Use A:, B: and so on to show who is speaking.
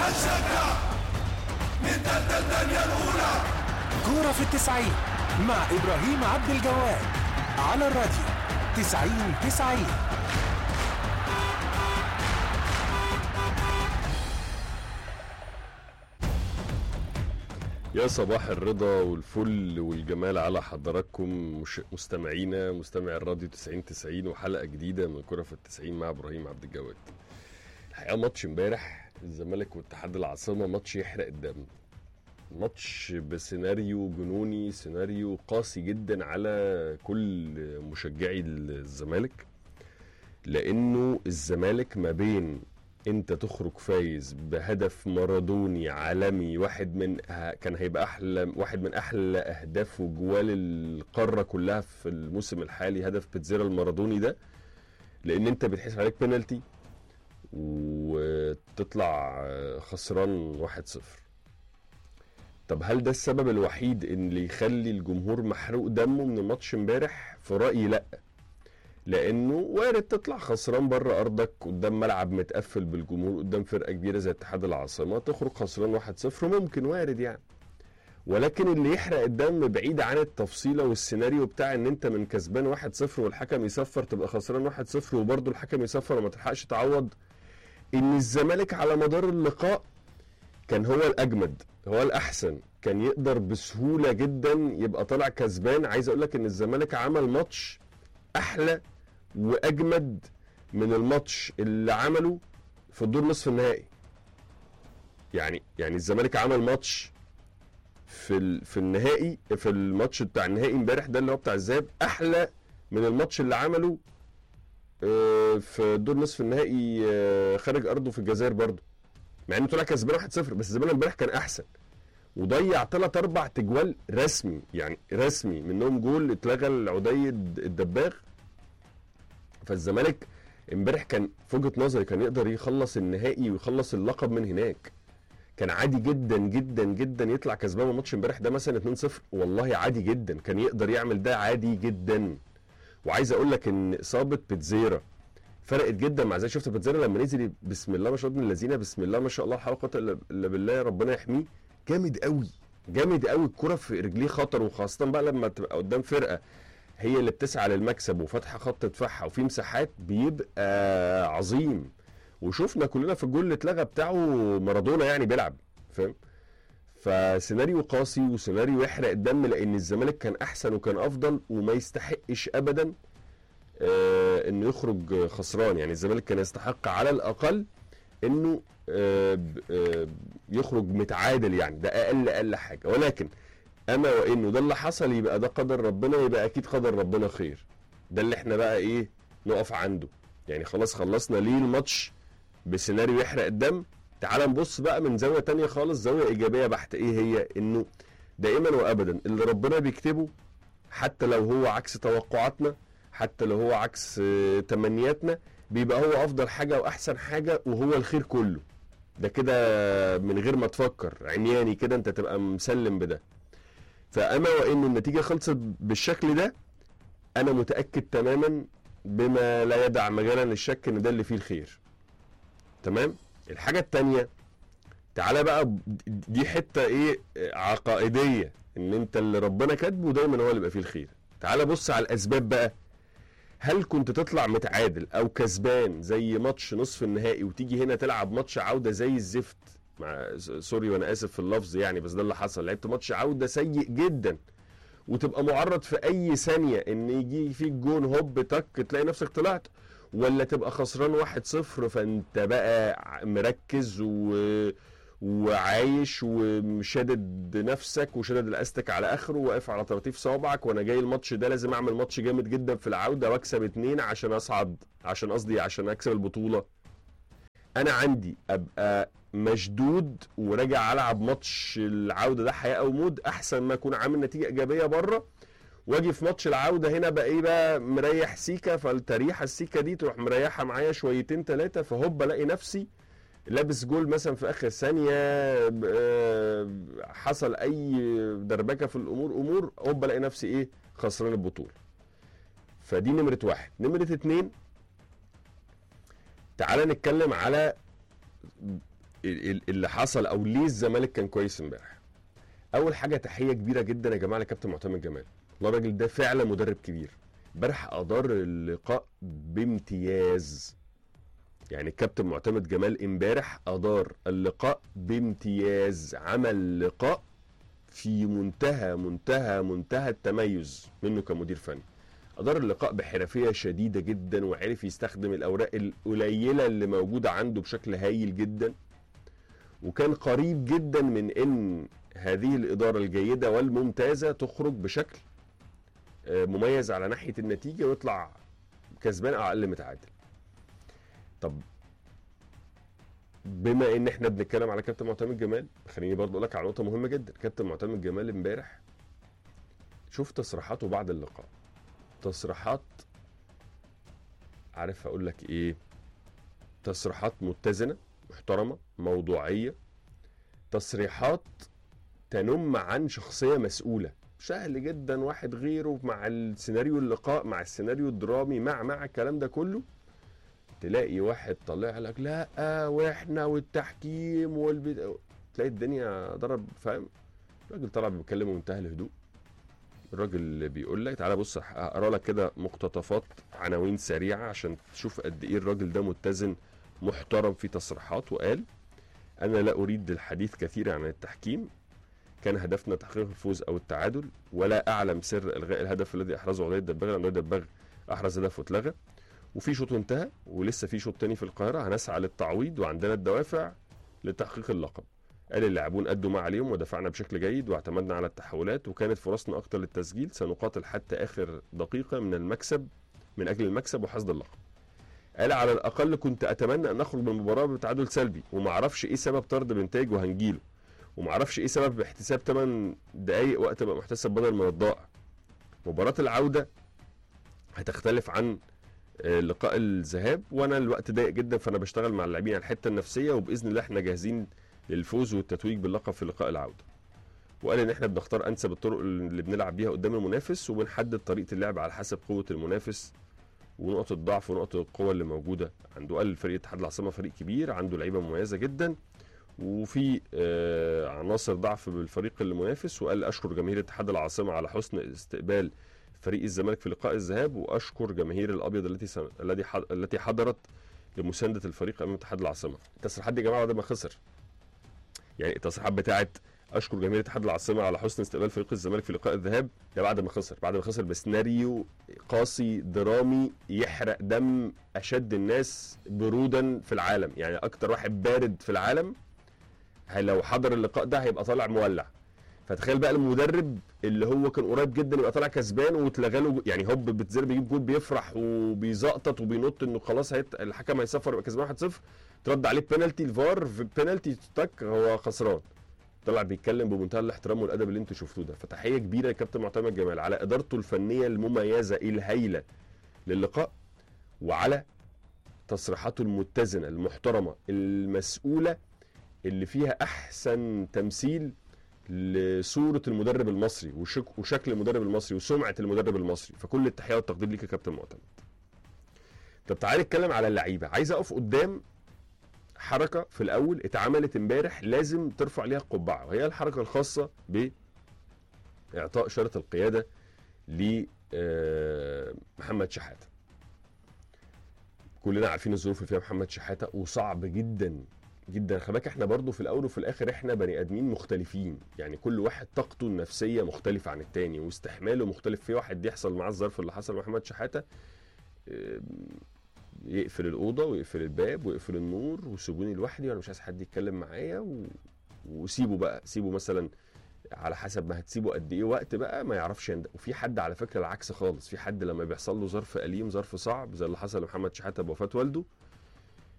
A: كورة في التسعين مع إبراهيم عبد الجواد على الراديو تسعين تسعين
B: يا صباح الرضا والفل والجمال على حضراتكم مش مستمعينا مستمع الراديو 90 90 وحلقه جديده من كره في التسعين مع ابراهيم عبد الجواد الحقيقه ماتش امبارح الزمالك واتحاد العاصمه ماتش يحرق الدم ماتش بسيناريو جنوني سيناريو قاسي جدا على كل مشجعي الزمالك لانه الزمالك ما بين انت تخرج فايز بهدف مارادوني عالمي واحد من كان هيبقى احلى واحد من احلى اهداف وجوال القاره كلها في الموسم الحالي هدف بيتزيرا المارادوني ده لان انت بيتحسب عليك بينالتي وتطلع خسران 1-0 طب هل ده السبب الوحيد ان اللي يخلي الجمهور محروق دمه من الماتش امبارح في رايي لا لانه وارد تطلع خسران بره ارضك قدام ملعب متقفل بالجمهور قدام فرقه كبيره زي اتحاد العاصمه تخرج خسران 1-0 ممكن وارد يعني ولكن اللي يحرق الدم بعيد عن التفصيله والسيناريو بتاع ان انت من كسبان 1-0 والحكم يصفر تبقى خسران 1-0 وبرضه الحكم يصفر وما تلحقش تعوض ان الزمالك على مدار اللقاء كان هو الاجمد هو الاحسن كان يقدر بسهوله جدا يبقى طالع كسبان عايز اقول لك ان الزمالك عمل ماتش احلى واجمد من الماتش اللي عمله في الدور نصف النهائي يعني يعني الزمالك عمل ماتش في ال... في النهائي في الماتش بتاع النهائي امبارح ده اللي هو بتاع الذهاب احلى من الماتش اللي عمله في دور نصف النهائي خارج ارضه في الجزائر برضه مع انه طلع كسبان 1-0 بس الزمالك امبارح كان احسن وضيع ثلاث اربع تجوال رسمي يعني رسمي منهم جول اتلغى العدي الدباغ فالزمالك امبارح كان في وجهه نظري كان يقدر يخلص النهائي ويخلص اللقب من هناك كان عادي جدا جدا جدا يطلع كسبان من ماتش امبارح ده مثلا 2-0 والله عادي جدا كان يقدر يعمل ده عادي جدا وعايز اقول لك ان اصابه بيتزيرا فرقت جدا مع زي شفت بيتزيرا لما نزل بسم الله ما شاء الله ابن الذين بسم الله ما شاء الله حول قوه الا بالله ربنا يحميه جامد قوي جامد قوي الكره في رجليه خطر وخاصه بقى لما تبقى قدام فرقه هي اللي بتسعى للمكسب وفاتحه خط دفاعها وفي مساحات بيبقى عظيم وشفنا كلنا في الجول اللي اتلغى بتاعه مارادونا يعني بيلعب فاهم فسيناريو قاسي وسيناريو يحرق الدم لان الزمالك كان احسن وكان افضل وما يستحقش ابدا آه انه يخرج خسران يعني الزمالك كان يستحق على الاقل انه آه آه يخرج متعادل يعني ده اقل اقل حاجه ولكن اما وانه ده اللي حصل يبقى ده قدر ربنا يبقى اكيد قدر ربنا خير ده اللي احنا بقى ايه نقف عنده يعني خلاص خلصنا ليه الماتش بسيناريو يحرق الدم تعال نبص بقى من زاويه تانية خالص زاويه ايجابيه بحت ايه هي انه دائما وابدا اللي ربنا بيكتبه حتى لو هو عكس توقعاتنا حتى لو هو عكس تمنياتنا بيبقى هو افضل حاجه واحسن حاجه وهو الخير كله ده كده من غير ما تفكر عمياني كده انت تبقى مسلم بده فاما وان النتيجه خلصت بالشكل ده انا متاكد تماما بما لا يدع مجالا للشك ان ده اللي فيه الخير تمام الحاجه التانية تعالى بقى دي حته ايه عقائديه ان انت اللي ربنا كاتبه دايما هو اللي يبقى فيه الخير تعالى بص على الاسباب بقى هل كنت تطلع متعادل او كسبان زي ماتش نصف النهائي وتيجي هنا تلعب ماتش عوده زي الزفت مع سوري وانا اسف في اللفظ يعني بس ده اللي حصل لعبت ماتش عوده سيء جدا وتبقى معرض في اي ثانيه ان يجي فيك جون هوب تك تلاقي نفسك طلعت ولا تبقى خسران 1-0 فانت بقى مركز و... وعايش وشادد نفسك وشادد الاستك على اخره واقف على طراطيف صوابعك وانا جاي الماتش ده لازم اعمل ماتش جامد جدا في العوده واكسب اتنين عشان اصعد عشان قصدي عشان اكسب البطوله انا عندي ابقى مشدود وراجع العب ماتش العوده ده حياه او موت احسن ما اكون عامل نتيجه ايجابيه بره واجي في ماتش العوده هنا بقى ايه بقى مريح سيكا فالتريحه السيكا دي تروح مريحه معايا شويتين ثلاثه فهوب الاقي نفسي لابس جول مثلا في اخر ثانيه حصل اي دربكه في الامور امور هوب الاقي نفسي ايه خسران البطوله فدي نمره واحد نمره اتنين تعال نتكلم على ال- ال- اللي حصل او ليه الزمالك كان كويس امبارح اول حاجه تحيه كبيره جدا يا جماعه لكابتن معتمد جمال والله الراجل ده فعلا مدرب كبير امبارح ادار اللقاء بامتياز يعني الكابتن معتمد جمال امبارح ادار اللقاء بامتياز عمل لقاء في منتهى منتهى منتهى التميز منه كمدير فني ادار اللقاء بحرفيه شديده جدا وعرف يستخدم الاوراق القليله اللي موجوده عنده بشكل هايل جدا وكان قريب جدا من ان هذه الاداره الجيده والممتازه تخرج بشكل آه، مميز على ناحيه النتيجه ويطلع كسبان او اقل متعادل طب بما ان احنا بنتكلم على كابتن معتمد جمال خليني برضه اقول لك على نقطه مهمه جدا كابتن معتمد جمال امبارح شوف تصريحاته بعد اللقاء تصريحات عارف اقول لك ايه تصريحات متزنه محترمه موضوعيه تصريحات تنم عن شخصيه مسؤوله سهل جدا واحد غيره مع السيناريو اللقاء مع السيناريو الدرامي مع مع الكلام ده كله تلاقي واحد طالع لك لا واحنا والتحكيم والبد... تلاقي الدنيا ضرب فاهم الراجل طلع بيتكلم بمنتهى الهدوء الراجل بيقول لك تعالى بص هقرا لك كده مقتطفات عناوين سريعه عشان تشوف قد ايه الراجل ده متزن محترم في تصريحات وقال انا لا اريد الحديث كثيرا عن التحكيم كان هدفنا تحقيق الفوز او التعادل ولا اعلم سر الغاء الهدف الذي احرزه عضية الدباغ لان عضية الدباغ احرز هدف واتلغى وفي شوط انتهى ولسه في شوط تاني في القاهره هنسعى للتعويض وعندنا الدوافع لتحقيق اللقب قال اللاعبون ادوا ما عليهم ودفعنا بشكل جيد واعتمدنا على التحولات وكانت فرصنا اكتر للتسجيل سنقاتل حتى اخر دقيقه من المكسب من اجل المكسب وحصد اللقب قال على الاقل كنت اتمنى ان نخرج من المباراه بتعادل سلبي وما اعرفش ايه سبب طرد بنتاج وهنجيله وما اعرفش ايه سبب احتساب 8 دقائق وقت بقى محتسب بدل من الضائع مباراه العوده هتختلف عن آه، لقاء الذهاب وانا الوقت ضيق جدا فانا بشتغل مع اللاعبين على الحته النفسيه وباذن الله احنا جاهزين للفوز والتتويج باللقب في لقاء العوده وقال ان احنا بنختار انسب الطرق اللي بنلعب بيها قدام المنافس وبنحدد طريقه اللعب على حسب قوه المنافس ونقط الضعف ونقط القوه اللي موجوده عنده قال فريق اتحاد العاصمه فريق كبير عنده لعيبه مميزه جدا وفي آه، عناصر ضعف بالفريق المنافس وقال اشكر جماهير اتحاد العاصمه على حسن استقبال فريق الزمالك في لقاء الذهاب واشكر جماهير الابيض التي سن... الذي ح... التي حضرت لمسانده الفريق امام اتحاد العاصمه التصريحات دي يا جماعه بعد ما خسر يعني التصريحات بتاعت اشكر جماهير اتحاد العاصمه على حسن استقبال فريق الزمالك في لقاء الذهاب ده بعد ما خسر بعد ما خسر بسيناريو قاسي درامي يحرق دم اشد الناس برودا في العالم يعني اكتر واحد بارد في العالم هي- لو حضر اللقاء ده هيبقى طالع مولع فتخيل بقى المدرب اللي هو كان قريب جدا يبقى طالع كسبان واتلغى له يعني هوب بتزر بيجيب جول بيفرح وبيزقطط وبينط انه خلاص هيت... الحكم هيصفر يبقى كسبان 1-0 ترد عليه بينالتي الفار في بينالتي تك هو خسران طلع بيتكلم بمنتهى الاحترام والادب اللي انتوا شفتوه ده فتحيه كبيره لكابتن معتمد جمال على ادارته الفنيه المميزه الهايله للقاء وعلى تصريحاته المتزنه المحترمه المسؤوله اللي فيها احسن تمثيل لصوره المدرب المصري وشك وشكل المدرب المصري وسمعه المدرب المصري فكل التحيه والتقدير ليك يا كابتن معتمد طب تعالى نتكلم على اللعيبه عايز اقف قدام حركه في الاول اتعملت امبارح لازم ترفع ليها القبعه وهي الحركه الخاصه باعطاء اشاره القياده لمحمد شحاته كلنا عارفين الظروف اللي فيها محمد شحاته وصعب جدا جدا خلي بالك احنا برضو في الاول وفي الاخر احنا بني ادمين مختلفين يعني كل واحد طاقته النفسيه مختلفه عن التاني واستحماله مختلف في واحد يحصل معاه الظرف اللي حصل مع محمد شحاته ام، يقفل الاوضه ويقفل الباب ويقفل النور وسيبوني لوحدي وانا مش عايز حد يتكلم معايا و... وسيبه بقى سيبه مثلا على حسب ما هتسيبه قد ايه وقت بقى ما يعرفش يندق وفي حد على فكره العكس خالص في حد لما بيحصل له ظرف اليم ظرف صعب زي اللي حصل لمحمد شحاته بوفاه والده